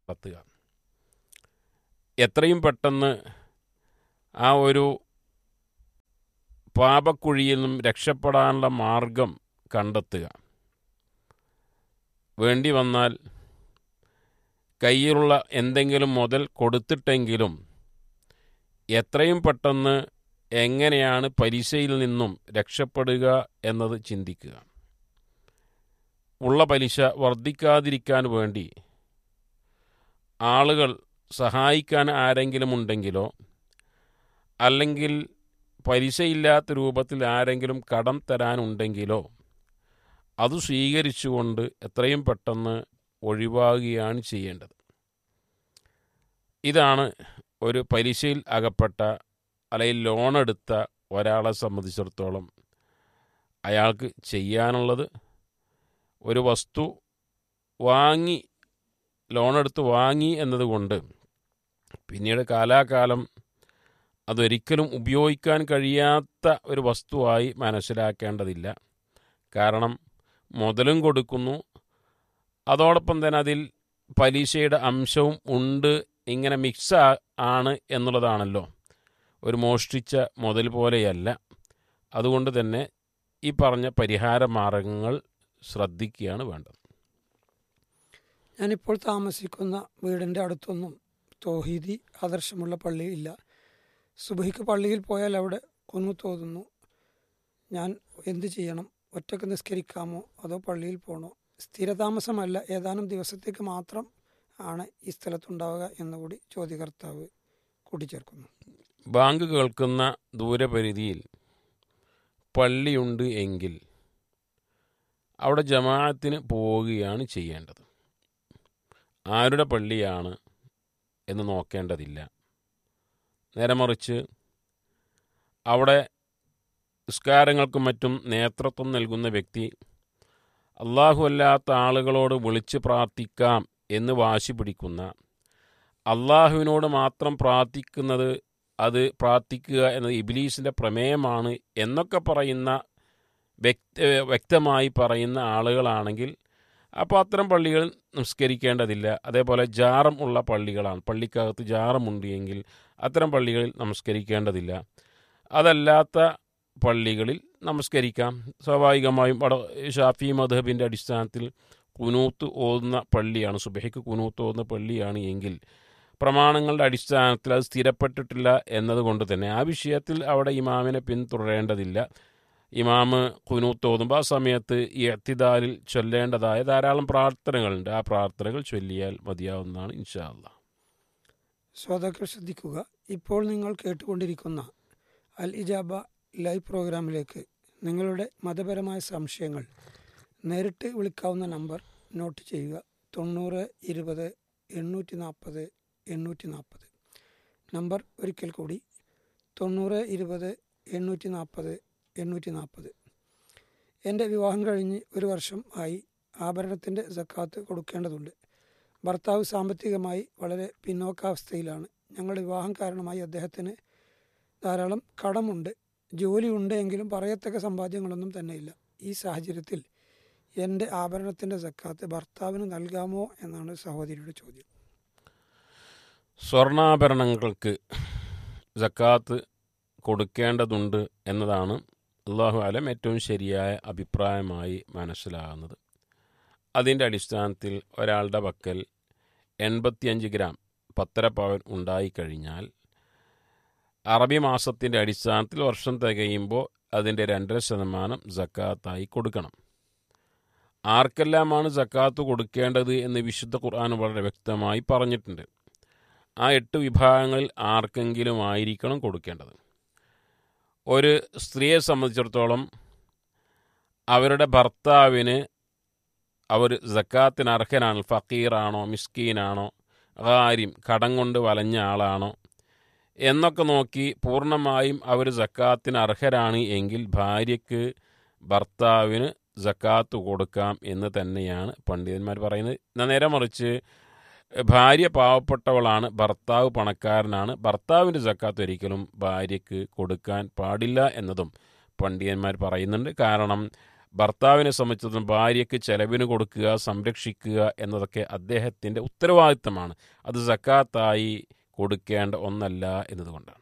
നടത്തുക എത്രയും പെട്ടെന്ന് ആ ഒരു പാപക്കുഴിയിൽ നിന്നും രക്ഷപ്പെടാനുള്ള മാർഗം കണ്ടെത്തുക വേണ്ടി വന്നാൽ കയ്യിലുള്ള എന്തെങ്കിലും മുതൽ കൊടുത്തിട്ടെങ്കിലും എത്രയും പെട്ടെന്ന് എങ്ങനെയാണ് പലിശയിൽ നിന്നും രക്ഷപ്പെടുക എന്നത് ചിന്തിക്കുക ഉള്ള പലിശ വർദ്ധിക്കാതിരിക്കാൻ വേണ്ടി ആളുകൾ സഹായിക്കാൻ ആരെങ്കിലും ഉണ്ടെങ്കിലോ അല്ലെങ്കിൽ പലിശയില്ലാത്ത രൂപത്തിൽ ആരെങ്കിലും കടം തരാനുണ്ടെങ്കിലോ അത് സ്വീകരിച്ചുകൊണ്ട് എത്രയും പെട്ടെന്ന് ഒഴിവാകുകയാണ് ചെയ്യേണ്ടത് ഇതാണ് ഒരു പലിശയിൽ അകപ്പെട്ട അല്ലെങ്കിൽ ലോൺ എടുത്ത ഒരാളെ സംബന്ധിച്ചിടത്തോളം അയാൾക്ക് ചെയ്യാനുള്ളത് ഒരു വസ്തു വാങ്ങി ലോൺ എടുത്ത് വാങ്ങി എന്നതുകൊണ്ട് പിന്നീട് കാലാകാലം അതൊരിക്കലും ഉപയോഗിക്കാൻ കഴിയാത്ത ഒരു വസ്തുവായി മനസ്സിലാക്കേണ്ടതില്ല കാരണം മുതലും കൊടുക്കുന്നു അതോടൊപ്പം തന്നെ അതിൽ പലിശയുടെ അംശവും ഉണ്ട് ഇങ്ങനെ മിക്സ് ആണ് എന്നുള്ളതാണല്ലോ ഒരു മോഷ്ടിച്ച മുതൽ പോലെയല്ല അതുകൊണ്ട് തന്നെ ഈ പറഞ്ഞ പരിഹാര മാർഗങ്ങൾ ശ്രദ്ധിക്കുകയാണ് വേണ്ടത് ഞാനിപ്പോൾ താമസിക്കുന്ന വീടിൻ്റെ അടുത്തൊന്നും തോഹീദി ആദർശമുള്ള പള്ളി ഇല്ല സുബഹിക്ക് പള്ളിയിൽ പോയാൽ അവിടെ കൊന്നു തോന്നുന്നു ഞാൻ എന്ത് ചെയ്യണം ഒറ്റക്ക് നിസ്കരിക്കാമോ അതോ പള്ളിയിൽ പോകണോ സ്ഥിരതാമസമല്ല ഏതാനും ദിവസത്തേക്ക് മാത്രം ആണ് ഈ സ്ഥലത്തുണ്ടാവുക എന്നുകൂടി ചോദ്യകർത്താവ് കൂട്ടിച്ചേർക്കുന്നു ബാങ്ക് കേൾക്കുന്ന ദൂരപരിധിയിൽ പള്ളിയുണ്ട് എങ്കിൽ അവിടെ ജമാഅത്തിന് പോവുകയാണ് ചെയ്യേണ്ടത് ആരുടെ പള്ളിയാണ് എന്ന് നോക്കേണ്ടതില്ല നേരെ മറിച്ച് അവിടെ നിസ്കാരങ്ങൾക്കും മറ്റും നേതൃത്വം നൽകുന്ന വ്യക്തി അള്ളാഹു അല്ലാത്ത ആളുകളോട് വിളിച്ച് പ്രാർത്ഥിക്കാം എന്ന് വാശി പിടിക്കുന്ന അള്ളാഹുവിനോട് മാത്രം പ്രാർത്ഥിക്കുന്നത് അത് പ്രാർത്ഥിക്കുക എന്നത് ഇബിലീസിൻ്റെ പ്രമേയമാണ് എന്നൊക്കെ പറയുന്ന വ്യക്ത വ്യക്തമായി പറയുന്ന ആളുകളാണെങ്കിൽ അപ്പോൾ അത്തരം പള്ളികൾ നമസ്കരിക്കേണ്ടതില്ല അതേപോലെ ജാറം ഉള്ള പള്ളികളാണ് പള്ളിക്കകത്ത് ജാറമുണ്ട് എങ്കിൽ അത്തരം പള്ളികളിൽ നമസ്കരിക്കേണ്ടതില്ല അതല്ലാത്ത പള്ളികളിൽ നമസ്കരിക്കാം സ്വാഭാവികമായും വട ഷാഫി മധബിൻ്റെ അടിസ്ഥാനത്തിൽ കുനൂത്ത് ഓതുന്ന പള്ളിയാണ് സുബഹയ്ക്ക് കുനൂത്ത് ഓതുന്ന പള്ളിയാണ് എങ്കിൽ പ്രമാണങ്ങളുടെ അടിസ്ഥാനത്തിൽ അത് സ്ഥിരപ്പെട്ടിട്ടില്ല എന്നതുകൊണ്ട് തന്നെ ആ വിഷയത്തിൽ അവിടെ ഇമാമിനെ പിന്തുടരേണ്ടതില്ല ഇമാമ് കുനൂത്ത് ഓതുമ്പോൾ ആ സമയത്ത് ഈ എത്തിദാലിൽ ചൊല്ലേണ്ടതായ ധാരാളം പ്രാർത്ഥനകളുണ്ട് ആ പ്രാർത്ഥനകൾ ചൊല്ലിയാൽ മതിയാവുന്നതാണ് ഇൻഷാ അല്ലാ ശ്രോതാക്കൾ ശ്രദ്ധിക്കുക ഇപ്പോൾ നിങ്ങൾ കേട്ടുകൊണ്ടിരിക്കുന്ന അൽ ഇജാബ ലൈവ് പ്രോഗ്രാമിലേക്ക് നിങ്ങളുടെ മതപരമായ സംശയങ്ങൾ നേരിട്ട് വിളിക്കാവുന്ന നമ്പർ നോട്ട് ചെയ്യുക തൊണ്ണൂറ് ഇരുപത് എണ്ണൂറ്റി നാൽപ്പത് എണ്ണൂറ്റി നാൽപ്പത് നമ്പർ ഒരിക്കൽ കൂടി തൊണ്ണൂറ് ഇരുപത് എണ്ണൂറ്റി നാൽപ്പത് എണ്ണൂറ്റി നാൽപ്പത് എൻ്റെ വിവാഹം കഴിഞ്ഞ് ഒരു വർഷം ആയി ആഭരണത്തിൻ്റെ സക്കാത്ത് കൊടുക്കേണ്ടതുണ്ട് ഭർത്താവ് സാമ്പത്തികമായി വളരെ പിന്നോക്കാവസ്ഥയിലാണ് ഞങ്ങളുടെ വിവാഹം കാരണമായി അദ്ദേഹത്തിന് ധാരാളം കടമുണ്ട് ജോലിയുണ്ട് എങ്കിലും പറയത്തക്ക സമ്പാദ്യങ്ങളൊന്നും തന്നെയില്ല ഈ സാഹചര്യത്തിൽ എൻ്റെ ആഭരണത്തിൻ്റെ സക്കാത്ത് ഭർത്താവിന് നൽകാമോ എന്നാണ് സഹോദരിയുടെ ചോദ്യം സ്വർണ്ണാഭരണങ്ങൾക്ക് സക്കാത്ത് കൊടുക്കേണ്ടതുണ്ട് എന്നതാണ് അള്ളാഹു ആലം ഏറ്റവും ശരിയായ അഭിപ്രായമായി മനസ്സിലാകുന്നത് അതിൻ്റെ അടിസ്ഥാനത്തിൽ ഒരാളുടെ പക്കൽ എൺപത്തിയഞ്ച് ഗ്രാം പത്തര പവൻ ഉണ്ടായിക്കഴിഞ്ഞാൽ അറബി മാസത്തിൻ്റെ അടിസ്ഥാനത്തിൽ വർഷം തികയുമ്പോൾ അതിൻ്റെ രണ്ടര ശതമാനം സക്കാത്തായി കൊടുക്കണം ആർക്കെല്ലാമാണ് സക്കാത്ത് കൊടുക്കേണ്ടത് എന്ന് വിശുദ്ധ ഖുർആൻ വളരെ വ്യക്തമായി പറഞ്ഞിട്ടുണ്ട് ആ എട്ട് വിഭാഗങ്ങളിൽ ആർക്കെങ്കിലും ആയിരിക്കണം കൊടുക്കേണ്ടത് ഒരു സ്ത്രീയെ സംബന്ധിച്ചിടത്തോളം അവരുടെ ഭർത്താവിന് അവർ സക്കാത്തിന് അർഹനാണ് ഫക്കീറാണോ മിസ്കീനാണോ ആര്യം കടം കൊണ്ട് വലഞ്ഞ ആളാണോ എന്നൊക്കെ നോക്കി പൂർണ്ണമായും അവർ സക്കാത്തിന് അർഹരാണ് എങ്കിൽ ഭാര്യയ്ക്ക് ഭർത്താവിന് സക്കാത്ത് കൊടുക്കാം എന്ന് തന്നെയാണ് പണ്ഡിതന്മാർ പറയുന്നത് എന്നാൽ നേരെ മറിച്ച് ഭാര്യ പാവപ്പെട്ടവളാണ് ഭർത്താവ് പണക്കാരനാണ് ഭർത്താവിൻ്റെ സക്കാത്ത് ഒരിക്കലും ഭാര്യയ്ക്ക് കൊടുക്കാൻ പാടില്ല എന്നതും പണ്ഡിതന്മാർ പറയുന്നുണ്ട് കാരണം ഭർത്താവിനെ സംബന്ധിച്ചിടത്തോളം ഭാര്യയ്ക്ക് ചെലവിന് കൊടുക്കുക സംരക്ഷിക്കുക എന്നതൊക്കെ അദ്ദേഹത്തിൻ്റെ ഉത്തരവാദിത്തമാണ് അത് സക്കാത്തായി കൊടുക്കേണ്ട ഒന്നല്ല എന്നതുകൊണ്ടാണ്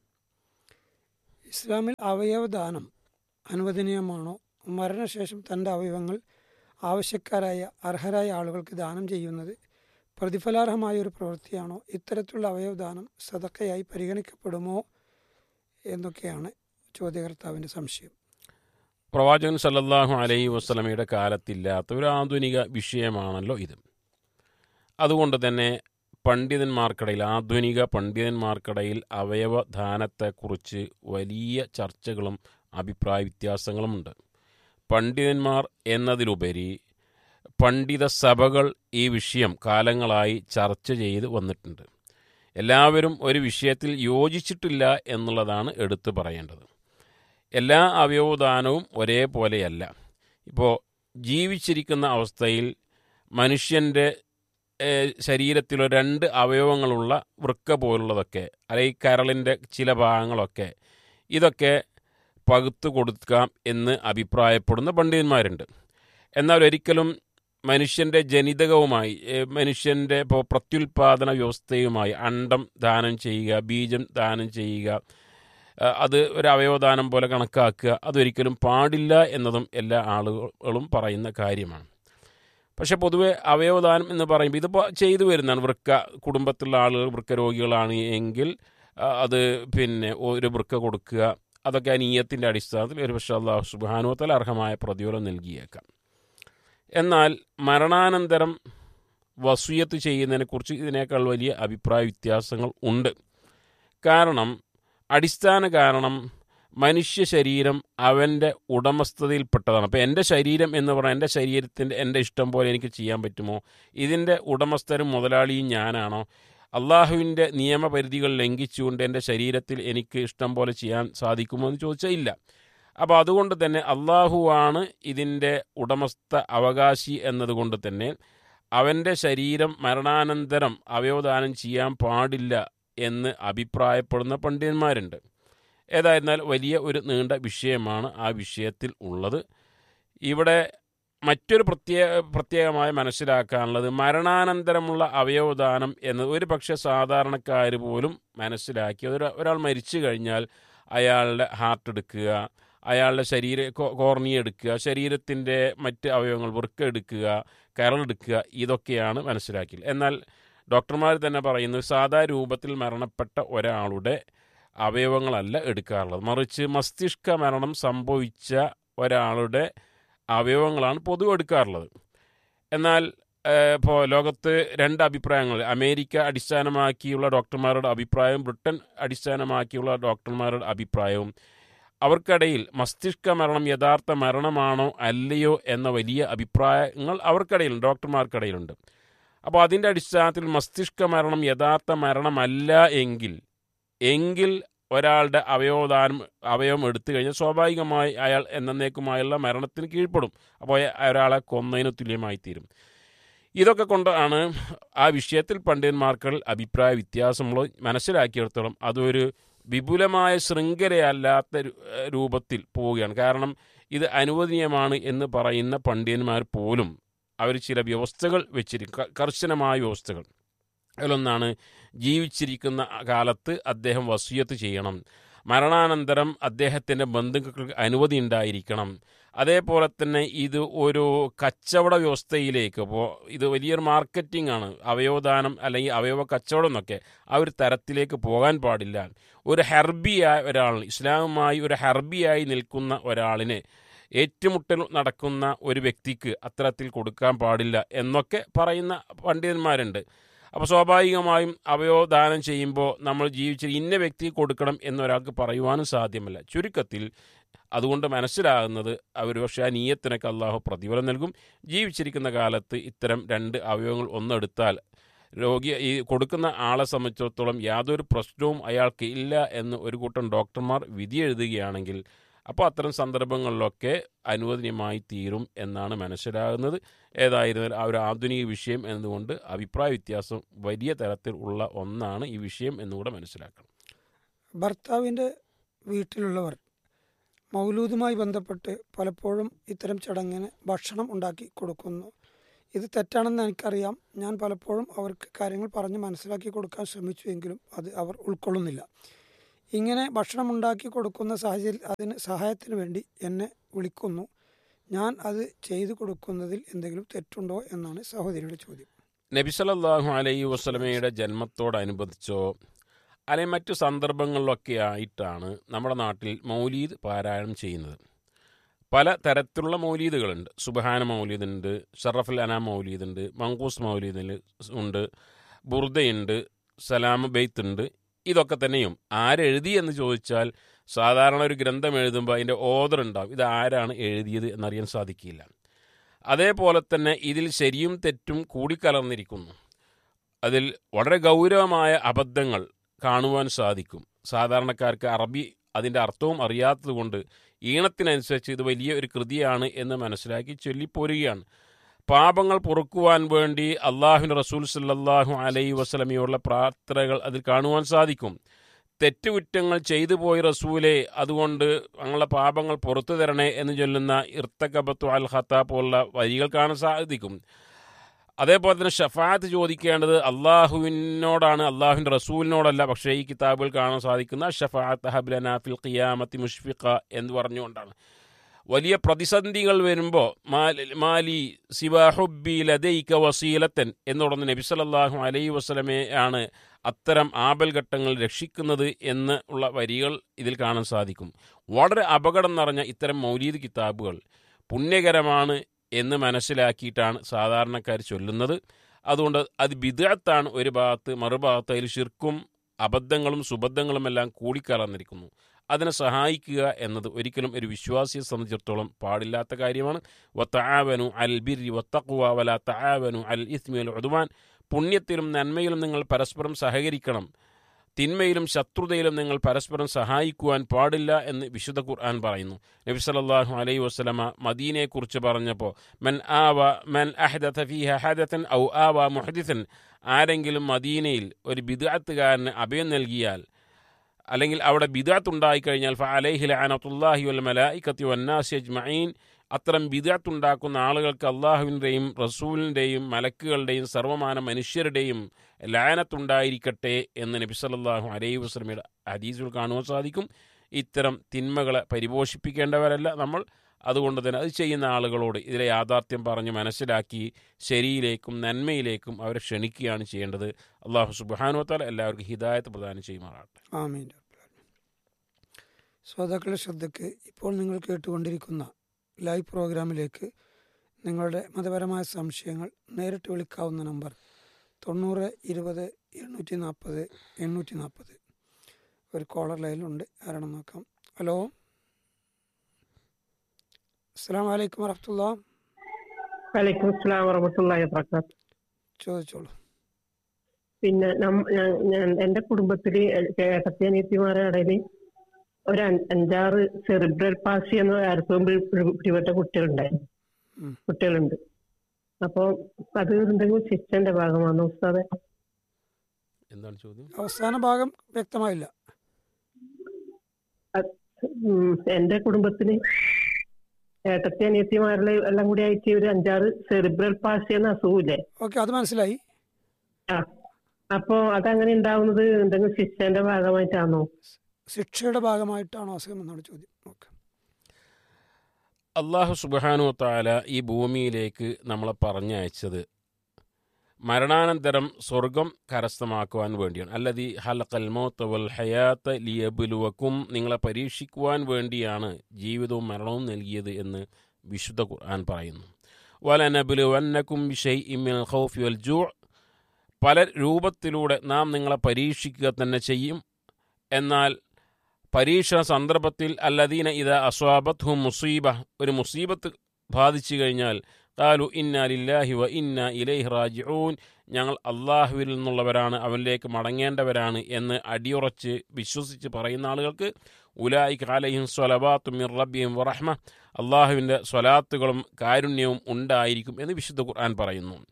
ഇസ്ലാമിൽ അവയവദാനം അനുവദനീയമാണോ മരണശേഷം തൻ്റെ അവയവങ്ങൾ ആവശ്യക്കാരായ അർഹരായ ആളുകൾക്ക് ദാനം ചെയ്യുന്നത് പ്രതിഫലാർഹമായ ഒരു പ്രവൃത്തിയാണോ ഇത്തരത്തിലുള്ള അവയവദാനം സതക്കയായി പരിഗണിക്കപ്പെടുമോ എന്നൊക്കെയാണ് ചോദ്യകർത്താവിൻ്റെ സംശയം പ്രവാചകൻ സല്ലല്ലാഹു അലൈഹി വസ്ലമയുടെ കാലത്തില്ലാത്ത ഒരു ആധുനിക വിഷയമാണല്ലോ ഇത് അതുകൊണ്ട് തന്നെ പണ്ഡിതന്മാർക്കിടയിൽ ആധുനിക പണ്ഡിതന്മാർക്കിടയിൽ അവയവദാനത്തെക്കുറിച്ച് വലിയ ചർച്ചകളും അഭിപ്രായ വ്യത്യാസങ്ങളുമുണ്ട് പണ്ഡിതന്മാർ എന്നതിലുപരി പണ്ഡിത സഭകൾ ഈ വിഷയം കാലങ്ങളായി ചർച്ച ചെയ്ത് വന്നിട്ടുണ്ട് എല്ലാവരും ഒരു വിഷയത്തിൽ യോജിച്ചിട്ടില്ല എന്നുള്ളതാണ് എടുത്തു പറയേണ്ടത് എല്ലാ അവയവദാനവും ഒരേപോലെയല്ല ഇപ്പോൾ ജീവിച്ചിരിക്കുന്ന അവസ്ഥയിൽ മനുഷ്യൻ്റെ ശരീരത്തിലെ രണ്ട് അവയവങ്ങളുള്ള വൃക്ക പോലുള്ളതൊക്കെ അല്ലെങ്കിൽ കരളിൻ്റെ ചില ഭാഗങ്ങളൊക്കെ ഇതൊക്കെ പകുത്തു കൊടുക്കാം എന്ന് അഭിപ്രായപ്പെടുന്ന പണ്ഡിതന്മാരുണ്ട് എന്നാൽ ഒരിക്കലും മനുഷ്യൻ്റെ ജനിതകവുമായി മനുഷ്യൻ്റെ ഇപ്പോൾ പ്രത്യുൽപാദന വ്യവസ്ഥയുമായി അണ്ടം ദാനം ചെയ്യുക ബീജം ദാനം ചെയ്യുക അത് ഒരു അവയവദാനം പോലെ കണക്കാക്കുക അതൊരിക്കലും പാടില്ല എന്നതും എല്ലാ ആളുകളും പറയുന്ന കാര്യമാണ് പക്ഷെ പൊതുവെ അവയവദാനം എന്ന് പറയുമ്പോൾ ഇതിപ്പോൾ ചെയ്തു വരുന്നതാണ് വൃക്ക കുടുംബത്തിലുള്ള ആളുകൾ വൃക്ക രോഗികളാണ് എങ്കിൽ അത് പിന്നെ ഒരു വൃക്ക കൊടുക്കുക അതൊക്കെ അനീയത്തിൻ്റെ അടിസ്ഥാനത്തിൽ ഒരു പക്ഷേ അള്ളാഹു സുബാനുവത്തൽ അർഹമായ പ്രതിഫലം നൽകിയേക്കാം എന്നാൽ മരണാനന്തരം വസൂയത്ത് ചെയ്യുന്നതിനെക്കുറിച്ച് ഇതിനേക്കാൾ വലിയ അഭിപ്രായ വ്യത്യാസങ്ങൾ ഉണ്ട് കാരണം അടിസ്ഥാന കാരണം മനുഷ്യ ശരീരം അവൻ്റെ ഉടമസ്ഥതയിൽപ്പെട്ടതാണ് അപ്പോൾ എൻ്റെ ശരീരം എന്ന് പറഞ്ഞാൽ എൻ്റെ ശരീരത്തിൻ്റെ എൻ്റെ ഇഷ്ടം പോലെ എനിക്ക് ചെയ്യാൻ പറ്റുമോ ഇതിൻ്റെ ഉടമസ്ഥരും മുതലാളിയും ഞാനാണോ അള്ളാഹുവിൻ്റെ നിയമപരിധികൾ ലംഘിച്ചുകൊണ്ട് എൻ്റെ ശരീരത്തിൽ എനിക്ക് ഇഷ്ടം പോലെ ചെയ്യാൻ സാധിക്കുമോ എന്ന് ചോദിച്ചാൽ ഇല്ല അപ്പോൾ അതുകൊണ്ട് തന്നെ അള്ളാഹുവാണ് ഇതിൻ്റെ ഉടമസ്ഥ അവകാശി എന്നതുകൊണ്ട് തന്നെ അവൻ്റെ ശരീരം മരണാനന്തരം അവയവദാനം ചെയ്യാൻ പാടില്ല എന്ന് അഭിപ്രായപ്പെടുന്ന പണ്ഡിതന്മാരുണ്ട് ഏതായിരുന്നാൽ വലിയ ഒരു നീണ്ട വിഷയമാണ് ആ വിഷയത്തിൽ ഉള്ളത് ഇവിടെ മറ്റൊരു പ്രത്യേക പ്രത്യേകമായി മനസ്സിലാക്കാനുള്ളത് മരണാനന്തരമുള്ള അവയവദാനം എന്നത് ഒരു പക്ഷേ സാധാരണക്കാർ പോലും മനസ്സിലാക്കി ഒരു ഒരാൾ മരിച്ചു കഴിഞ്ഞാൽ അയാളുടെ ഹാർട്ട് എടുക്കുക അയാളുടെ ശരീര കോർണി എടുക്കുക ശരീരത്തിൻ്റെ മറ്റ് അവയവങ്ങൾ വൃക്ക എടുക്കുക കരളെടുക്കുക ഇതൊക്കെയാണ് മനസ്സിലാക്കിയത് എന്നാൽ ഡോക്ടർമാർ തന്നെ പറയുന്നു സാധാ രൂപത്തിൽ മരണപ്പെട്ട ഒരാളുടെ അവയവങ്ങളല്ല എടുക്കാറുള്ളത് മറിച്ച് മസ്തിഷ്ക മരണം സംഭവിച്ച ഒരാളുടെ അവയവങ്ങളാണ് പൊതുവെ എടുക്കാറുള്ളത് എന്നാൽ ഇപ്പോൾ ലോകത്ത് രണ്ട് അഭിപ്രായങ്ങൾ അമേരിക്ക അടിസ്ഥാനമാക്കിയുള്ള ഡോക്ടർമാരുടെ അഭിപ്രായവും ബ്രിട്ടൻ അടിസ്ഥാനമാക്കിയുള്ള ഡോക്ടർമാരുടെ അഭിപ്രായവും അവർക്കിടയിൽ മസ്തിഷ്ക മരണം യഥാർത്ഥ മരണമാണോ അല്ലയോ എന്ന വലിയ അഭിപ്രായങ്ങൾ അവർക്കിടയിലുണ്ട് ഡോക്ടർമാർക്കിടയിലുണ്ട് അപ്പോൾ അതിൻ്റെ അടിസ്ഥാനത്തിൽ മസ്തിഷ്ക മരണം യഥാർത്ഥ മരണമല്ല എങ്കിൽ എങ്കിൽ ഒരാളുടെ അവയവദാനം അവയവം എടുത്തു കഴിഞ്ഞാൽ സ്വാഭാവികമായി അയാൾ എന്നേക്കുമായുള്ള മരണത്തിന് കീഴ്പ്പെടും അപ്പോൾ ഒരാളെ കൊന്നതിന് തുല്യമായി തീരും ഇതൊക്കെ കൊണ്ടാണ് ആ വിഷയത്തിൽ പണ്ഡിതന്മാർക്കിൽ അഭിപ്രായ വ്യത്യാസമുള്ള മനസ്സിലാക്കിയെടുത്തോളം അതൊരു വിപുലമായ ശൃംഖലയല്ലാത്ത രൂപത്തിൽ പോവുകയാണ് കാരണം ഇത് അനുവദനീയമാണ് എന്ന് പറയുന്ന പണ്ഡിതന്മാർ പോലും അവർ ചില വ്യവസ്ഥകൾ വെച്ചിരിക്കും കർശനമായ വ്യവസ്ഥകൾ അതിലൊന്നാണ് ജീവിച്ചിരിക്കുന്ന കാലത്ത് അദ്ദേഹം വസൂയത്ത് ചെയ്യണം മരണാനന്തരം അദ്ദേഹത്തിൻ്റെ ബന്ധുക്കൾക്ക് അനുമതി ഉണ്ടായിരിക്കണം അതേപോലെ തന്നെ ഇത് ഒരു കച്ചവട വ്യവസ്ഥയിലേക്ക് ഇപ്പോൾ ഇത് വലിയൊരു മാർക്കറ്റിംഗ് ആണ് അവയവദാനം അല്ലെങ്കിൽ അവയവ കച്ചവടം എന്നൊക്കെ ആ ഒരു തരത്തിലേക്ക് പോകാൻ പാടില്ല ഒരു ഹെർബിയായ ഒരാൾ ഇസ്ലാമുമായി ഒരു ഹെർബിയായി നിൽക്കുന്ന ഒരാളിന് ഏറ്റുമുട്ടൽ നടക്കുന്ന ഒരു വ്യക്തിക്ക് അത്തരത്തിൽ കൊടുക്കാൻ പാടില്ല എന്നൊക്കെ പറയുന്ന പണ്ഡിതന്മാരുണ്ട് അപ്പോൾ സ്വാഭാവികമായും അവയവദാനം ചെയ്യുമ്പോൾ നമ്മൾ ജീവിച്ച ഇന്ന വ്യക്തി കൊടുക്കണം എന്നൊരാൾക്ക് പറയുവാനും സാധ്യമല്ല ചുരുക്കത്തിൽ അതുകൊണ്ട് മനസ്സിലാകുന്നത് അവർ പക്ഷേ ആ നീയത്തിനൊക്കെ അള്ളാഹു പ്രതിഫലം നൽകും ജീവിച്ചിരിക്കുന്ന കാലത്ത് ഇത്തരം രണ്ട് അവയവങ്ങൾ ഒന്നെടുത്താൽ രോഗി ഈ കൊടുക്കുന്ന ആളെ സംബന്ധിച്ചിടത്തോളം യാതൊരു പ്രശ്നവും അയാൾക്ക് ഇല്ല എന്ന് ഒരു കൂട്ടം ഡോക്ടർമാർ വിധി എഴുതുകയാണെങ്കിൽ അപ്പോൾ അത്തരം സന്ദർഭങ്ങളിലൊക്കെ അനുവദനീയമായി തീരും എന്നാണ് മനസ്സിലാകുന്നത് ഏതായിരുന്നാലും ആ ഒരു ആധുനിക വിഷയം എന്നതുകൊണ്ട് അഭിപ്രായ വ്യത്യാസം വലിയ തരത്തിൽ ഉള്ള ഒന്നാണ് ഈ വിഷയം എന്നുകൂടെ മനസ്സിലാക്കണം ഭർത്താവിൻ്റെ വീട്ടിലുള്ളവർ മൗലൂദുമായി ബന്ധപ്പെട്ട് പലപ്പോഴും ഇത്തരം ചടങ്ങിന് ഭക്ഷണം ഉണ്ടാക്കി കൊടുക്കുന്നു ഇത് തെറ്റാണെന്ന് എനിക്കറിയാം ഞാൻ പലപ്പോഴും അവർക്ക് കാര്യങ്ങൾ പറഞ്ഞ് മനസ്സിലാക്കി കൊടുക്കാൻ ശ്രമിച്ചുവെങ്കിലും അത് അവർ ഉൾക്കൊള്ളുന്നില്ല ഇങ്ങനെ ഭക്ഷണം ഉണ്ടാക്കി കൊടുക്കുന്ന സാഹചര്യം അതിന് സഹായത്തിന് വേണ്ടി എന്നെ വിളിക്കുന്നു ഞാൻ അത് ചെയ്തു കൊടുക്കുന്നതിൽ എന്തെങ്കിലും തെറ്റുണ്ടോ എന്നാണ് സഹോദരിയുടെ ചോദ്യം നബി സല്ലല്ലാഹു അലൈഹി വസ്ലമയുടെ ജന്മത്തോടനുബന്ധിച്ചോ അല്ലെങ്കിൽ മറ്റു സന്ദർഭങ്ങളിലൊക്കെ ആയിട്ടാണ് നമ്മുടെ നാട്ടിൽ മൗലീദ് പാരായണം ചെയ്യുന്നത് പല തരത്തിലുള്ള മൗലീദുകളുണ്ട് സുബഹാന മൗലീദുണ്ട് ഷറഫുൽ അനാം മൗലീദുണ്ട് മങ്കൂസ് മൗലീദിൽ ഉണ്ട് ബുർദയുണ്ട് സലാം ബെയ്ത്ത് ഉണ്ട് ഇതൊക്കെ തന്നെയും ആരെഴുതി എന്ന് ചോദിച്ചാൽ സാധാരണ ഒരു ഗ്രന്ഥം എഴുതുമ്പോൾ അതിൻ്റെ ഓർഡർ ഉണ്ടാവും ഇത് ആരാണ് എഴുതിയത് എന്നറിയാൻ സാധിക്കില്ല അതേപോലെ തന്നെ ഇതിൽ ശരിയും തെറ്റും കൂടിക്കലർന്നിരിക്കുന്നു അതിൽ വളരെ ഗൗരവമായ അബദ്ധങ്ങൾ കാണുവാൻ സാധിക്കും സാധാരണക്കാർക്ക് അറബി അതിൻ്റെ അർത്ഥവും അറിയാത്തതുകൊണ്ട് ഈണത്തിനനുസരിച്ച് ഇത് വലിയ ഒരു കൃതിയാണ് എന്ന് മനസ്സിലാക്കി ചൊല്ലിപ്പോരുകയാണ് പാപങ്ങൾ പൊറുക്കുവാൻ വേണ്ടി അള്ളാഹുവിൻ്റെ റസൂൽ സല്ലാഹു അലൈ വസ്ലമിയുള്ള പ്രാർത്ഥനകൾ അതിൽ കാണുവാൻ സാധിക്കും തെറ്റുകുറ്റങ്ങൾ ചെയ്തു പോയി റസൂലെ അതുകൊണ്ട് ഞങ്ങളുടെ പാപങ്ങൾ പുറത്തു തരണേ എന്ന് ചൊല്ലുന്ന ഇർത്തക്കബത്തു അൽ ഖത്ത പോലുള്ള വരികൾ കാണാൻ സാധിക്കും അതേപോലെ തന്നെ ഷഫാത്ത് ചോദിക്കേണ്ടത് അള്ളാഹുവിനോടാണ് അള്ളാഹുവിൻ്റെ റസൂലിനോടല്ല പക്ഷേ ഈ കിതാബിൽ കാണാൻ സാധിക്കുന്ന ഷഫാത്ത് ഹബ്ലന ഫിൽ ഖിയാമത്തി മുഷ്ഫിഖ എന്ന് പറഞ്ഞുകൊണ്ടാണ് വലിയ പ്രതിസന്ധികൾ വരുമ്പോൾ മാലി സിവാഹുബി ലദൈക വസീലത്തൻ എന്ന് തുടർന്ന് നബി സല്ലല്ലാഹു അലൈഹി വസല്ലമയെ ആണ് അത്തരം ആപൽഘട്ടങ്ങൾ രക്ഷിക്കുന്നത് എന്ന് ഉള്ള വരികൾ ഇതിൽ കാണാൻ സാധിക്കും വളരെ അപകടം നിറഞ്ഞ ഇത്തരം മൗലീദ് കിതാബുകൾ പുണ്യകരമാണ് എന്ന് മനസ്സിലാക്കിയിട്ടാണ് സാധാരണക്കാർ ചൊല്ലുന്നത് അതുകൊണ്ട് അത് ബിദഅത്താണ് ഒരു ഭാഗത്ത് മറുഭാഗത്ത് അതിൽ ശിർക്കും അബദ്ധങ്ങളും സുബദ്ധങ്ങളും എല്ലാം കൂടിക്കലർന്നിരിക്കുന്നു അതിനെ സഹായിക്കുക എന്നത് ഒരിക്കലും ഒരു വിശ്വാസിയെ സംബന്ധിച്ചിടത്തോളം പാടില്ലാത്ത കാര്യമാണ് വത്താവനു അൽ ബിരി വത്തക്കുവ വല താവനു അൽ ഇസ്മിൽ ഉദ്വാൻ പുണ്യത്തിലും നന്മയിലും നിങ്ങൾ പരസ്പരം സഹകരിക്കണം തിന്മയിലും ശത്രുതയിലും നിങ്ങൾ പരസ്പരം സഹായിക്കുവാൻ പാടില്ല എന്ന് വിശുദ്ധ ഖുർആൻ പറയുന്നു നബി സല്ലല്ലാഹു അലൈഹി വസല്ലമ മദീനയെക്കുറിച്ച് പറഞ്ഞപ്പോൾ മൻ ആവ മൻ അഹദത ഫീഹ ഹദതൻ ഔ ആവ മുഹദിസൻ ആരെങ്കിലും മദീനയിൽ ഒരു ബിദ്അത്തുകാരന് അഭയം നൽകിയാൽ അല്ലെങ്കിൽ അവിടെ ബിദാത്ത് ഉണ്ടായിക്കഴിഞ്ഞാൽ ഫ അലൈഹി ലഅനത്തുല്ലാഹി വൽ മലായിക്കത്തി വന്നാസി അജ്മഈൻ അത്തരം ബിദാത്ത് ഉണ്ടാക്കുന്ന ആളുകൾക്ക് അള്ളാഹുവിൻ്റെയും റസൂലിൻ്റെയും മലക്കുകളുടെയും സർവമാന മനുഷ്യരുടെയും ലാനത്തുണ്ടായിരിക്കട്ടെ എന്ന് നബി സല്ലല്ലാഹു അലൈഹി വസ്ലമയുടെ ഹദീസുകൾ കാണുവാൻ സാധിക്കും ഇത്തരം തിന്മകളെ പരിപോഷിപ്പിക്കേണ്ടവരല്ല നമ്മൾ അതുകൊണ്ട് തന്നെ അത് ചെയ്യുന്ന ആളുകളോട് ഇതിലെ യാഥാർത്ഥ്യം പറഞ്ഞ് മനസ്സിലാക്കി ശരിയിലേക്കും നന്മയിലേക്കും അവരെ ക്ഷണിക്കുകയാണ് ചെയ്യേണ്ടത് അള്ളാഹു സുബാനുവത്താൽ എല്ലാവർക്കും ഹിദായത്ത് പ്രദാനം ചെയ്യുമാറാട്ടെ ആമീൻ ശ്രോതാക്കളുടെ ശ്രദ്ധയ്ക്ക് ഇപ്പോൾ നിങ്ങൾ കേട്ടുകൊണ്ടിരിക്കുന്ന ലൈവ് പ്രോഗ്രാമിലേക്ക് നിങ്ങളുടെ മതപരമായ സംശയങ്ങൾ നേരിട്ട് വിളിക്കാവുന്ന നമ്പർ തൊണ്ണൂറ് ഇരുപത് എണ്ണൂറ്റി നാൽപ്പത് എണ്ണൂറ്റി നാൽപ്പത് ഒരു കോളർ ലൈനിലുണ്ട് ആരാണെന്ന് നോക്കാം ഹലോ അസ്സാം വലൈക്കും വറഹമുല്ല വലൈക്കും അസ്സലാം വറഹമത്തുള്ളാഹി വബറകാത്ത് ചോദിച്ചോളൂ പിന്നെ നം- ഞാൻ- ഞാൻ എന്റെ കുടുംബത്തില് ഏട്ടത്തി അനിയത്തിമാരുടെ ഇടയില് ഒരു അഞ്ച്- അഞ്ചാറ് സെറിബ്രൽ പാസി എന്ന ആർക്കും പിടിപെട്ട കുട്ടികളുണ്ടായിരുന്നു ഉം. കുട്ടികളുണ്ട് അപ്പൊ അത് എന്തെങ്കിലും ശിക്ഷന്റെ ഭാഗമാണ് ഉസ്താദെ എന്താണ് ചോദ്യം അവസാന ഭാഗം വ്യക്തമായില്ല ഉം, എന്റെ കുടുംബത്തിന് ഏട്ടത്തി അനിയത്തിമാരുടെ എല്ലാം കൂടി ആയിട്ട് ഒരു അഞ്ചാറ് സെറിബ്രൽ പാസി എന്ന അസുഖമില്ലേ ഓക്കെ അത് മനസ്സിലായി ആ അപ്പൊ അതങ്ങനെ ഉണ്ടാവുന്നത് എന്തെങ്കിലും ശിക്ഷന്റെ ഭാഗമായിട്ടാണോ ശിക്ഷയുടെ ഭാഗമായിട്ടാണോ അസുഖം എന്നാണ് ചോദ്യം ഓക്കെ അള്ളാഹു സുബാനു താല ഈ ഭൂമിയിലേക്ക് നമ്മളെ പറഞ്ഞയച്ചത് മരണാനന്തരം സ്വർഗം കരസ്ഥമാക്കുവാൻ വേണ്ടിയാണ് അല്ലതി ഹലക്കൽ മൗത്ത് വൽ ഹയാത്ത ലിയബുലുവക്കും നിങ്ങളെ പരീക്ഷിക്കുവാൻ വേണ്ടിയാണ് ജീവിതവും മരണവും നൽകിയത് എന്ന് വിശുദ്ധ ഖുർആൻ പറയുന്നു വലനബുലുവന്നക്കും വിഷയ് ഇമിൽ ഖൗഫി വൽ ജൂ പല രൂപത്തിലൂടെ നാം നിങ്ങളെ പരീക്ഷിക്കുക തന്നെ ചെയ്യും എന്നാൽ പരീക്ഷണ സന്ദർഭത്തിൽ അല്ലദീന ഇത് അസ്വാബത്ത് ഹു മുസീബ ഒരു മുസീബത്ത് ബാധിച്ചു കഴിഞ്ഞാൽ താലു ഇന്ന ലില്ലാഹി വ ഇന്ന ഇലൈഹി റാജിഊൻ ഞങ്ങൾ അള്ളാഹുവിൽ നിന്നുള്ളവരാണ് അവനിലേക്ക് മടങ്ങേണ്ടവരാണ് എന്ന് അടിയുറച്ച് വിശ്വസിച്ച് പറയുന്ന ആളുകൾക്ക് ഉലായി കാലയും സ്വലബാത്തു മിർ റബ്ബിയും വറഹ്മ അള്ളാഹുവിൻ്റെ സ്വലാത്തുകളും കാരുണ്യവും ഉണ്ടായിരിക്കും എന്ന് വിശുദ്ധ ഖുർആൻ പറയുന്നു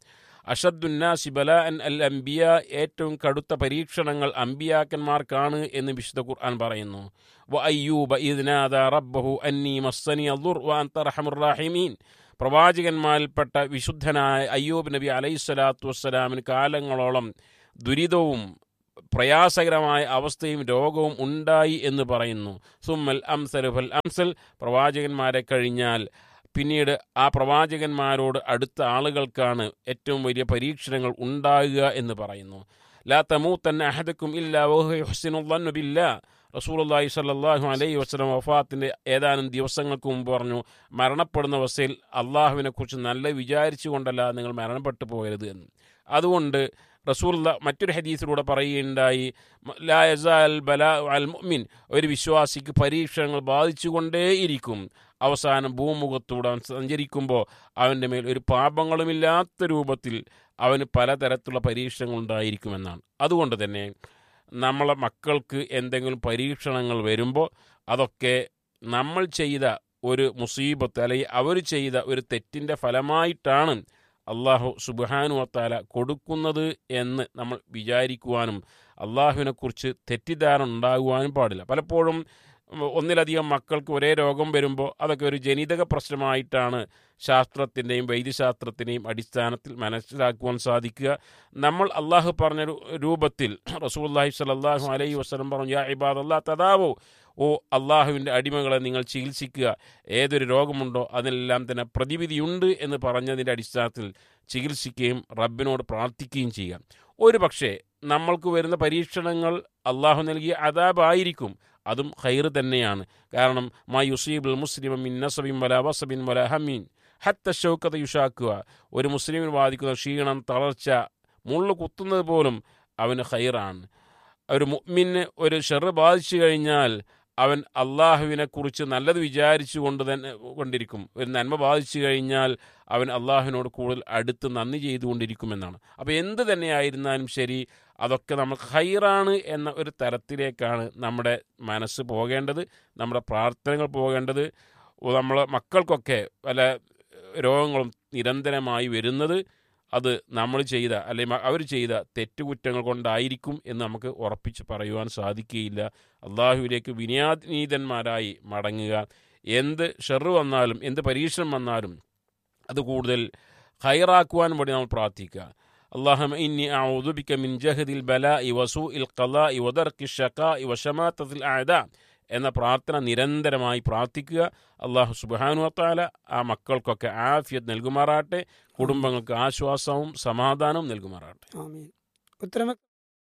അഷദ്ദുന്നാസി ബല അൻ അൽ അംബിയ ഏറ്റവും കടുത്ത പരീക്ഷണങ്ങൾ അംബിയാക്കന്മാർക്കാണ് എന്ന് വിശുദ്ധ ഖുർആൻ പറയുന്നു വ അയ്യൂബ ഇദ്നാദ റബ്ബഹു അന്നി മസ്സനി അദുർ വ അൻത റഹമുർ റാഹിമീൻ പ്രവാചകന്മാരിൽപ്പെട്ട വിശുദ്ധനായ അയ്യൂബ് നബി അലൈഹി സ്വലാത്തു വസ്സലാമിന് കാലങ്ങളോളം ദുരിതവും പ്രയാസകരമായ അവസ്ഥയും രോഗവും ഉണ്ടായി എന്ന് പറയുന്നു സുമ്മൽ അംസൽ ഫൽ അംസൽ പ്രവാചകന്മാരെ കഴിഞ്ഞാൽ പിന്നീട് ആ പ്രവാചകന്മാരോട് അടുത്ത ആളുകൾക്കാണ് ഏറ്റവും വലിയ പരീക്ഷണങ്ങൾ ഉണ്ടാകുക എന്ന് പറയുന്നു ലാ തമൂത്തൻ അഹദക്കും ഇല്ല വഹുസിനുല്ല റസൂലുള്ളാഹി സ്വല്ലല്ലാഹു അലൈഹി വസല്ലം വഫാത്തിൻ്റെ ഏതാനും ദിവസങ്ങൾക്ക് മുമ്പ് പറഞ്ഞു മരണപ്പെടുന്ന അവസ്ഥയിൽ അള്ളാഹുവിനെ കുറിച്ച് നല്ല വിചാരിച്ചുകൊണ്ടല്ല നിങ്ങൾ മരണപ്പെട്ടു പോകരുത് എന്ന് അതുകൊണ്ട് റസൂലുള്ള മറ്റൊരു ഹദീസിലൂടെ പറയുകയുണ്ടായി ലാ യസാൽ ബല അൽ മുഅ്മിൻ ഒരു വിശ്വാസിക്ക് പരീക്ഷണങ്ങൾ ബാധിച്ചുകൊണ്ടേയിരിക്കും അവസാനം ഭൂമുഖത്തൂടെ അവൻ സഞ്ചരിക്കുമ്പോൾ അവൻ്റെ മേൽ ഒരു പാപങ്ങളുമില്ലാത്ത രൂപത്തിൽ അവന് പലതരത്തിലുള്ള പരീക്ഷണങ്ങൾ ഉണ്ടായിരിക്കുമെന്നാണ് അതുകൊണ്ട് തന്നെ നമ്മളെ മക്കൾക്ക് എന്തെങ്കിലും പരീക്ഷണങ്ങൾ വരുമ്പോൾ അതൊക്കെ നമ്മൾ ചെയ്ത ഒരു മുസീബത്ത് അല്ലെങ്കിൽ അവർ ചെയ്ത ഒരു തെറ്റിൻ്റെ ഫലമായിട്ടാണ് അള്ളാഹു സുബാനുവത്താല കൊടുക്കുന്നത് എന്ന് നമ്മൾ വിചാരിക്കുവാനും അള്ളാഹുവിനെക്കുറിച്ച് തെറ്റിദ്ധാരണ ഉണ്ടാകുവാനും പാടില്ല പലപ്പോഴും ഒന്നിലധികം മക്കൾക്ക് ഒരേ രോഗം വരുമ്പോൾ അതൊക്കെ ഒരു ജനിതക പ്രശ്നമായിട്ടാണ് ശാസ്ത്രത്തിൻ്റെയും വൈദ്യശാസ്ത്രത്തിൻ്റെയും അടിസ്ഥാനത്തിൽ മനസ്സിലാക്കുവാൻ സാധിക്കുക നമ്മൾ അള്ളാഹു പറഞ്ഞ രൂപത്തിൽ റസൂല്ലാഹി സ്വലല്ലാഹു അലൈഹി വസ്ലം പറഞ്ഞു യാ ഇബാദ് അല്ലാ തദാവോ ഓ അള്ളാഹുവിൻ്റെ അടിമകളെ നിങ്ങൾ ചികിത്സിക്കുക ഏതൊരു രോഗമുണ്ടോ അതിനെല്ലാം തന്നെ പ്രതിവിധിയുണ്ട് എന്ന് പറഞ്ഞതിൻ്റെ അടിസ്ഥാനത്തിൽ ചികിത്സിക്കുകയും റബ്ബിനോട് പ്രാർത്ഥിക്കുകയും ചെയ്യുക ഒരു പക്ഷേ നമ്മൾക്ക് വരുന്ന പരീക്ഷണങ്ങൾ അള്ളാഹു നൽകിയ അതാബായിരിക്കും അതും ഹൈർ തന്നെയാണ് കാരണം മാ യുസീബുൽ മുസ്ലിം മിൻ നസബിൻ വല വസബിൻ വല ഹമീൻ ഹത്ത ഷൗക്കത യുഷാക്കുക ഒരു മുസ്ലിമിന് ബാധിക്കുന്ന ക്ഷീണം തളർച്ച മുള്ളു കുത്തുന്നത് പോലും അവന് ഹൈറാണ് ഒരു മുഅ്മിന് ഒരു ഷെറ് ബാധിച്ചു കഴിഞ്ഞാൽ അവൻ അള്ളാഹുവിനെ കുറിച്ച് നല്ലത് വിചാരിച്ചു കൊണ്ട് തന്നെ കൊണ്ടിരിക്കും ഒരു നന്മ ബാധിച്ചു കഴിഞ്ഞാൽ അവൻ അള്ളാഹുവിനോട് കൂടുതൽ അടുത്ത് നന്ദി ചെയ്തുകൊണ്ടിരിക്കുമെന്നാണ് അപ്പോൾ എന്ത് തന്നെയായിരുന്നാലും ശരി അതൊക്കെ നമുക്ക് ഹൈറാണ് എന്ന ഒരു തരത്തിലേക്കാണ് നമ്മുടെ മനസ്സ് പോകേണ്ടത് നമ്മുടെ പ്രാർത്ഥനകൾ പോകേണ്ടത് നമ്മളെ മക്കൾക്കൊക്കെ പല രോഗങ്ങളും നിരന്തരമായി വരുന്നത് അത് നമ്മൾ ചെയ്ത അല്ലെങ്കിൽ അവർ ചെയ്ത തെറ്റുകുറ്റങ്ങൾ കൊണ്ടായിരിക്കും എന്ന് നമുക്ക് ഉറപ്പിച്ച് പറയുവാൻ സാധിക്കുകയില്ല അള്ളാഹുവിലേക്ക് വിനയാനീതന്മാരായി മടങ്ങുക എന്ത് ഷെറ് വന്നാലും എന്ത് പരീക്ഷണം വന്നാലും അത് കൂടുതൽ ഹൈറാക്കുവാൻ വേണ്ടി നമ്മൾ പ്രാർത്ഥിക്കുക اللهم إني أعوذ بك من جهد البلاء وسوء القضاء ودرك الشقاء وشماتة الأعداء എന്ന പ്രാർത്ഥന നിരന്തരമായി പ്രാർത്ഥിക്കുക അള്ളാഹു സുബാനുവത്താല ആ മക്കൾക്കൊക്കെ ആഫിയത്ത് നൽകുമാറാട്ടെ കുടുംബങ്ങൾക്ക് ആശ്വാസവും സമാധാനവും നൽകുമാറാട്ടെ ആമീൻ ഉത്തരം വ്യക്ത-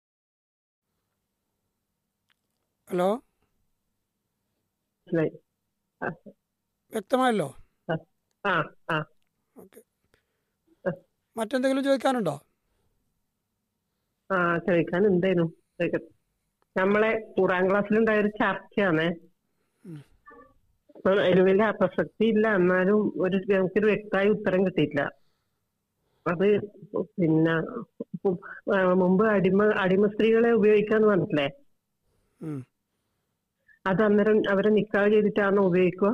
ഹലോ മനസ്സിലായി വ്യക്തമായല്ലോ ആ ആ ഓക്കെ മറ്റെന്തെങ്കിലും ചോദിക്കാനുണ്ടോ ആ ചോദിക്കാൻ എന്തായിരുന്നു ചോദിക്കട്ടെ. നമ്മളെ ഖുറാൻ ക്ലാസ്സിലുണ്ടായ ഒരു ചർച്ചയാണേ ഉം. അപ്പൊ അതിന് വലിയ പ്രസക്തി ഇല്ല എന്നാലും ഒരു നമുക്കൊരു വ്യക്തമായ ഉത്തരം കിട്ടിയിട്ടില്ല അത് പിന്നെ ആ, മുമ്പ് അടിമ അടിമ സ്ത്രീകളെ ഉപയോഗിക്കാന്ന് പറഞ്ഞിട്ടില്ലേ ഉം. അത് അന്നേരം അവരെ നിക്കാഹ് ചെയ്തിട്ടാണോ ഉപയോഗിക്കുക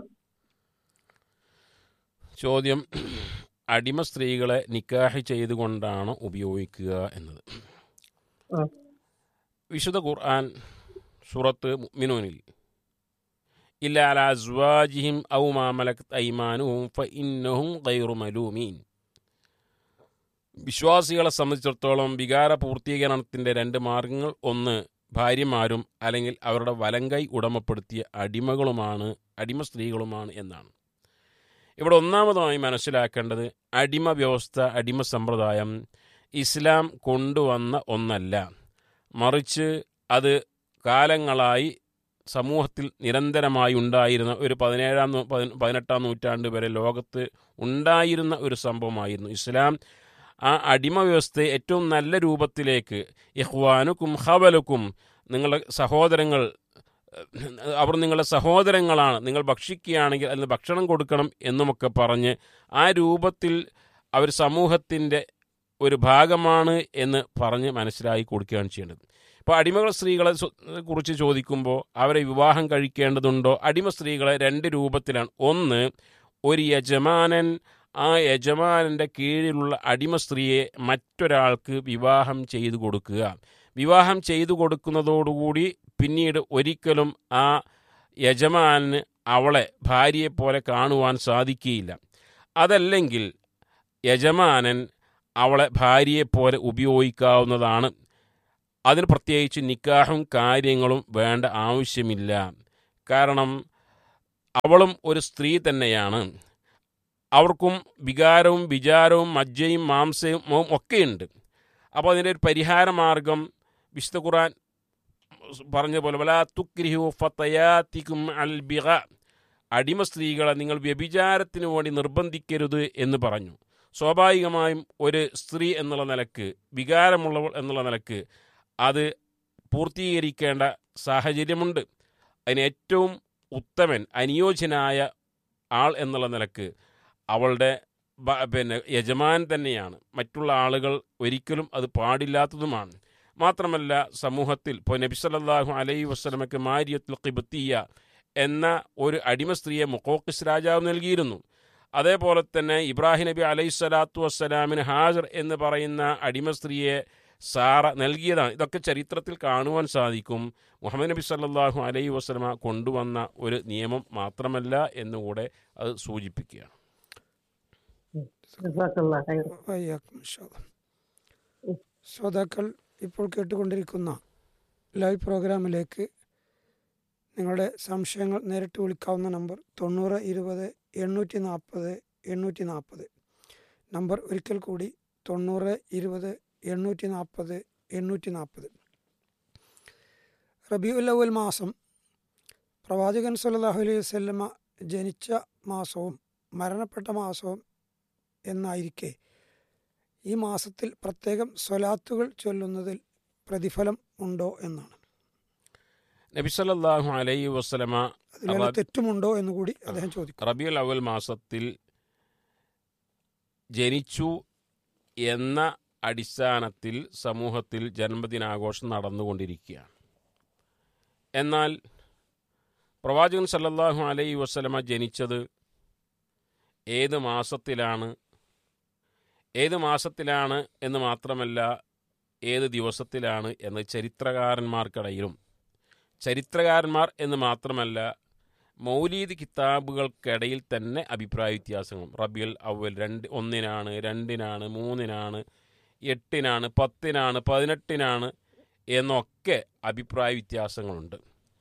ചോദ്യം അടിമ സ്ത്രീകളെ നിക്കാഹ് ചെയ്തുകൊണ്ടാണ് ഉപയോഗിക്കുക എന്നത് ആ. വിശുദ്ധ ഖുർആൻ സൂറത്ത് മിനോനിൽ ഇല്ല അല അസ്വാജിഹിം ഔ മാമലക് ഐമാനുഹും ഫ ഇന്നഹും ഗൈറു മലൂമീൻ വിശ്വാസികളെ സംബന്ധിച്ചിടത്തോളം വികാര പൂർത്തീകരണത്തിൻ്റെ രണ്ട് മാർഗങ്ങൾ ഒന്ന് ഭാര്യമാരും അല്ലെങ്കിൽ അവരുടെ വലങ്കൈ ഉടമപ്പെടുത്തിയ അടിമകളുമാണ് അടിമ സ്ത്രീകളുമാണ് എന്നാണ് ഇവിടെ ഒന്നാമതായി മനസ്സിലാക്കേണ്ടത് അടിമ വ്യവസ്ഥ അടിമ സമ്പ്രദായം ഇസ്ലാം കൊണ്ടുവന്ന ഒന്നല്ല മറിച്ച് അത് കാലങ്ങളായി സമൂഹത്തിൽ നിരന്തരമായി ഉണ്ടായിരുന്ന ഒരു പതിനേഴാം നൂ- പതി- പതിനെട്ടാം നൂറ്റാണ്ട് വരെ ലോകത്ത് ഉണ്ടായിരുന്ന ഒരു സംഭവമായിരുന്നു ഇസ്ലാം ആ അടിമ വ്യവസ്ഥയെ ഏറ്റവും നല്ല രൂപത്തിലേക്ക് ഇഹ്വാനുക്കും ഹവലുക്കും നിങ്ങളുടെ സഹോദരങ്ങൾ ഏഹ്, അവർ നിങ്ങളുടെ സഹോദരങ്ങളാണ് നിങ്ങൾ ഭക്ഷിക്കുകയാണെങ്കിൽ അതിന് ഭക്ഷണം കൊടുക്കണം എന്നുമൊക്കെ പറഞ്ഞ് ആ രൂപത്തിൽ അവർ സമൂഹത്തിൻ്റെ ഒരു ഭാഗമാണ് എന്ന് പറഞ്ഞ് മനസ്സിലാക്കി കൊടുക്കുകയാണ് ചെയ്യേണ്ടത് ഇപ്പോൾ അടിമകൾ സ്ത്രീകളെ സ്വ- കുറിച്ച് ചോദിക്കുമ്പോൾ അവരെ വിവാഹം കഴിക്കേണ്ടതുണ്ടോ അടിമ സ്ത്രീകളെ രണ്ട് രൂപത്തിലാണ് ഒന്ന് ഒരു യജമാനൻ ആ യജമാനൻ്റെ കീഴിലുള്ള അടിമ സ്ത്രീയെ മറ്റൊരാൾക്ക് വിവാഹം ചെയ്തു കൊടുക്കുക വിവാഹം ചെയ്തു കൊടുക്കുന്നതോടുകൂടി പിന്നീട് ഒരിക്കലും ആ യജമാനന് അവളെ ഭാര്യയെപ്പോലെ കാണുവാൻ സാധിക്കുകയില്ല അതല്ലെങ്കിൽ യജമാനൻ അവളെ ഭാര്യയെപ്പോലെ ഉപയോഗിക്കാവുന്നതാണ് അതിന് പ്രത്യേകിച്ച് നിക്കാഹും കാര്യങ്ങളും വേണ്ട ആവശ്യമില്ല കാരണം അവളും ഒരു സ്ത്രീ തന്നെയാണ് അവർക്കും വികാരവും വിചാരവും മജ്ജയും മാംസവും ഒക്കെയുണ്ട് അപ്പോൾ അതിൻ്റെ ഒരു പരിഹാര മാർഗം വിശുദ്ധ ഖുർആൻ പറഞ്ഞ പോലെ വലാ തുക്രിഹു ഫത്തയാത്തിക്കും അൽ ബിഗ അടിമ സ്ത്രീകളെ നിങ്ങൾ വ്യഭിചാരത്തിന് വേണ്ടി നിർബന്ധിക്കരുത് എന്ന് പറഞ്ഞു സ്വാഭാവികമായും ഒരു സ്ത്രീ എന്നുള്ള നിലക്ക് വികാരമുള്ളവൾ എന്നുള്ള നിലക്ക് അത് പൂർത്തീകരിക്കേണ്ട സാഹചര്യമുണ്ട് അതിന് ഏറ്റവും ഉത്തമൻ അനുയോജ്യനായ ആൾ എന്നുള്ള നിലക്ക് അവളുടെ ബ- പിന്നെ യജമാൻ തന്നെയാണ് മറ്റുള്ള ആളുകൾ ഒരിക്കലും അത് പാടില്ലാത്തതുമാണ് മാത്രമല്ല സമൂഹത്തിൽ ഇപ്പോൾ നബി സല്ലല്ലാഹു അലൈഹി വസ്ലമക്ക് മാരിയത്തുൽ ഖിബത്തിയ എന്ന ഒരു അടിമ സ്ത്രീയെ മുക്കോക്കിസ് രാജാവ് നൽകിയിരുന്നു അതേപോലെ തന്നെ ഇബ്രാഹിം നബി അലൈഹി സ്വലാത്തു വസ്സലാമിന് ഹാജർ എന്ന് പറയുന്ന അടിമ സ്ത്രീയെ സാറ നൽകിയതാണ് ഇതൊക്കെ ചരിത്രത്തിൽ കാണുവാൻ സാധിക്കും മുഹമ്മദ് നബി സല്ലല്ലാഹു അലൈഹി വസ്ലമ കൊണ്ടുവന്ന ഒരു നിയമം മാത്രമല്ല എന്നുകൂടെ അത് സൂചിപ്പിക്കുകയാണ് ജസാക്കല്ലാ ഖൈർ. വയ്യാക്കും ശ്രോതാക്കൾ ഇപ്പോൾ കേട്ടുകൊണ്ടിരിക്കുന്ന ലൈവ് പ്രോഗ്രാമിലേക്ക് നിങ്ങളുടെ സംശയങ്ങൾ നേരിട്ട് വിളിക്കാവുന്ന നമ്പർ തൊണ്ണൂറ് ഇരുപത് എണ്ണൂറ്റി നാൽപ്പത് എണ്ണൂറ്റി നാൽപ്പത് നമ്പർ ഒരിക്കൽ കൂടി തൊണ്ണൂറ് ഇരുപത് എണ്ണൂറ്റി നാൽപ്പത് എണ്ണൂറ്റി നാൽപ്പത് റബിയുൽ അവൽ മാസം പ്രവാചകൻ സല്ലല്ലാഹു അലൈഹി വസല്ലമ ജനിച്ച മാസവും മരണപ്പെട്ട മാസവും എന്നായിരിക്കെ ഈ മാസത്തിൽ പ്രത്യേകം സ്വലാത്തുകൾ ചൊല്ലുന്നതിൽ പ്രതിഫലം ഉണ്ടോ എന്നാണ് നബി സല്ലല്ലാഹു അലൈഹി വസ്ലമ അതിൽ വല്ല അതാ- തെറ്റുമുണ്ടോ എന്ന് കൂടി അദ്ദേഹം ചോദിക്കും റബിയുൽ അവൽ മാസത്തിൽ ജനിച്ചു എന്ന അടിസ്ഥാനത്തിൽ സമൂഹത്തിൽ ജന്മദിനാഘോഷം നടന്നുകൊണ്ടിരിക്കുകയാണ് എന്നാൽ പ്രവാചകൻ സല്ലല്ലാഹു അലൈഹി വസ്ലമ ജനിച്ചത് ഏത് മാസത്തിലാണ് ഏത് മാസത്തിലാണ് എന്ന് മാത്രമല്ല ഏത് ദിവസത്തിലാണ് എന്ന് ചരിത്രകാരന്മാർക്കിടയിലും ചരിത്രകാരന്മാർ എന്ന് മാത്രമല്ല മൗലീദ് കിതാബുകൾക്കിടയിൽ തന്നെ അഭിപ്രായ വ്യത്യാസങ്ങളും റബിയൽ അവൽ രണ്ട് ഒന്നിനാണ് രണ്ടിനാണ് മൂന്നിനാണ് എട്ടിനാണ് പത്തിനാണ് പതിനെട്ടിനാണ് എന്നൊക്കെ അഭിപ്രായ വ്യത്യാസങ്ങളുണ്ട്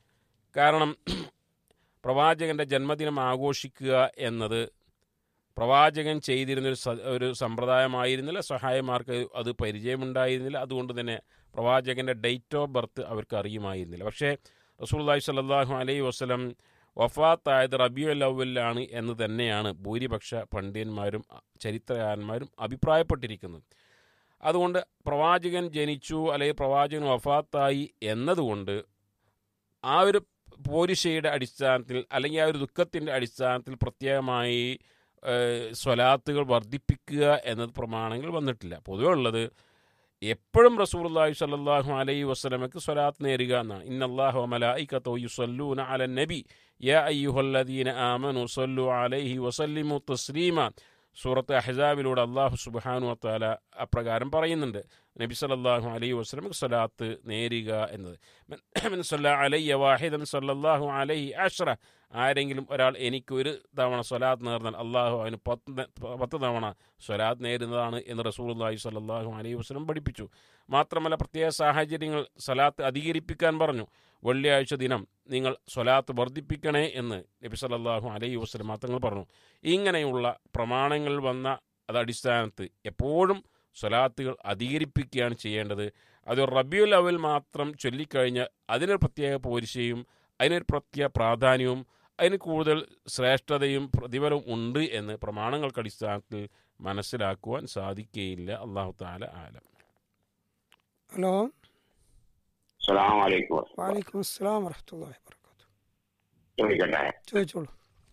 കാരണം പ്രവാചകൻ്റെ ജന്മദിനം ആഘോഷിക്കുക എന്നത് പ്രവാചകൻ ചെയ്തിരുന്നൊരു സ ഒരു സമ്പ്രദായമായിരുന്നില്ല സഹായമാർക്ക് അത് പരിചയമുണ്ടായിരുന്നില്ല അതുകൊണ്ട് തന്നെ പ്രവാചകൻ്റെ ഡേറ്റ് ഓഫ് ബർത്ത് അവർക്ക് അറിയുമായിരുന്നില്ല പക്ഷേ റസൂൽല്ലാഹി സ്വല്ലല്ലാഹു അലൈഹി വസ്ലം വഫാത്തായത് റബിയുൽ അവലിലാണ് എന്ന് തന്നെയാണ് ഭൂരിപക്ഷ പണ്ഡിതന്മാരും ചരിത്രകാരന്മാരും അഭിപ്രായപ്പെട്ടിരിക്കുന്നത് അതുകൊണ്ട് പ്രവാചകൻ ജനിച്ചു അല്ലെങ്കിൽ പ്രവാചകൻ വഫാത്തായി എന്നതുകൊണ്ട് ആ ഒരു പോരിശയുടെ അടിസ്ഥാനത്തിൽ അല്ലെങ്കിൽ ആ ഒരു ദുഃഖത്തിൻ്റെ അടിസ്ഥാനത്തിൽ പ്രത്യേകമായി ഏഹ്, സ്വലാത്തുകൾ വർദ്ധിപ്പിക്കുക എന്നത് പ്രമാണങ്ങൾ വന്നിട്ടില്ല പൊതുവെ ഉള്ളത് എപ്പോഴും റസൂലുള്ളാഹി സ്വല്ലല്ലാഹു അലൈഹി വസല്ലമക്ക് സ്വലാത്ത് നേരുക എന്നാണ് ഇന്നല്ലാഹു മലായികത്തോ യുസല്ലൂന അല നബി യാ അയ്യുഹല്ലദീന ആമനു സല്ലു അലൈഹി വസല്ലിമു തസ്ലീമ സൂറത്ത് അഹ്സാബിലൂടെ അള്ളാഹു സുബ്ഹാനു വത്താല അപ്രകാരം പറയുന്നുണ്ട് നബി സല്ലല്ലാഹു അലൈഹി വസല്ലമക്ക് സ്വലാത്ത് നേരുക എന്നത് മൻ- മൻ സല്ല അലയ്യ വാഹിദൻ സല്ലല്ലാഹു അലൈഹി അഷ്റ ആരെങ്കിലും ഒരാൾ എനിക്ക് ഒരു തവണ സ്വലാത്ത് നേർന്നാൽ അള്ളാഹു അവന് പത്ത് ത- പത്ത് തവണ സ്വലാത്ത് നേരുന്നതാണ് എന്ന് റസൂലുള്ളാഹി സ്വല്ലല്ലാഹു അലൈഹി വസല്ലം പഠിപ്പിച്ചു മാത്രമല്ല പ്രത്യേക സാഹചര്യങ്ങൾ സ്വലാത്ത് അധികരിപ്പിക്കാൻ പറഞ്ഞു വെള്ളിയാഴ്ച ദിനം നിങ്ങൾ സ്വലാത്ത് വർദ്ധിപ്പിക്കണേ എന്ന് നബി സല്ലല്ലാഹു അലൈഹി വസല്ലം തങ്ങൾ പറഞ്ഞു ഇങ്ങനെയുള്ള പ്രമാണങ്ങൾ വന്ന അത് അടിസ്ഥാനത്ത് എപ്പോഴും സ്വലാത്തുകൾ അധികരിപ്പിക്കുകയാണ് ചെയ്യേണ്ടത് അത് റബിയുൽ അവൽ മാത്രം ചൊല്ലിക്കഴിഞ്ഞാൽ അതിനൊരു പ്രത്യേക പോരിശയും അതിനൊരു പ്രത്യേക പ്രാധാന്യവും അതിന് കൂടുതൽ ശ്രേഷ്ഠതയും പ്രതിഫലവും ഉണ്ട് എന്ന് പ്രമാണങ്ങൾക്ക് അടിസ്ഥാനത്തിൽ മനസ്സിലാക്കുവാൻ സാധിക്കുകയില്ല അള്ളാഹു താല ആലം ഹലോ അസ്സലാമു അലൈക്കും വാലിക്കും അസ്സലാം വറഹ്മത്തുള്ളാഹി വബറകാതുഹു ചോദിക്കട്ടെ ചോദിച്ചോളൂ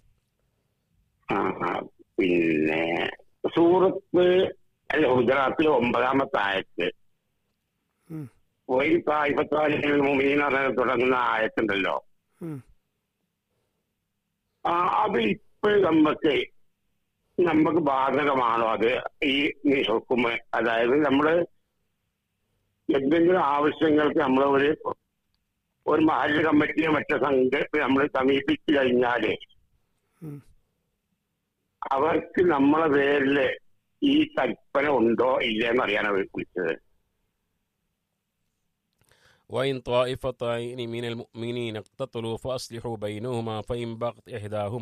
ആ, ആ, പിന്നെ സൂറത്ത് അല്ല ഗുജറാത്തിലെ ഒമ്പതാമത്തെ ആയത്ത് ഉം. ഒരു തായ്പത്താലിൽ മുമീൻ എന്ന് തുടങ്ങുന്ന ആയത്തുണ്ടല്ലോ ഉം. ആ, അത് ഇപ്പോഴും നമുക്ക് നമുക്ക് ബാധകമാണോ അത് ഈ ഹുക്കുമ് അതായത് നമ്മള് എന്തെങ്കിലും ആവശ്യങ്ങൾക്ക് നമ്മൾ ഒരു ഒരു മഹല്ല് കമ്മിറ്റിയോ മറ്റോ സംഘ നമ്മൾ സമീപിച്ചു കഴിഞ്ഞാല് ഉം. അവർക്ക് നമ്മളെ പേരില് ഈ കൽപ്പന ഉണ്ടോ ഇല്ലയെന്ന് അറിയാനാണ് വിളിച്ചത് وإن طائفتين من المؤمنين اقتتلوا فأصلحوا بينهما فإن بغت إحداهما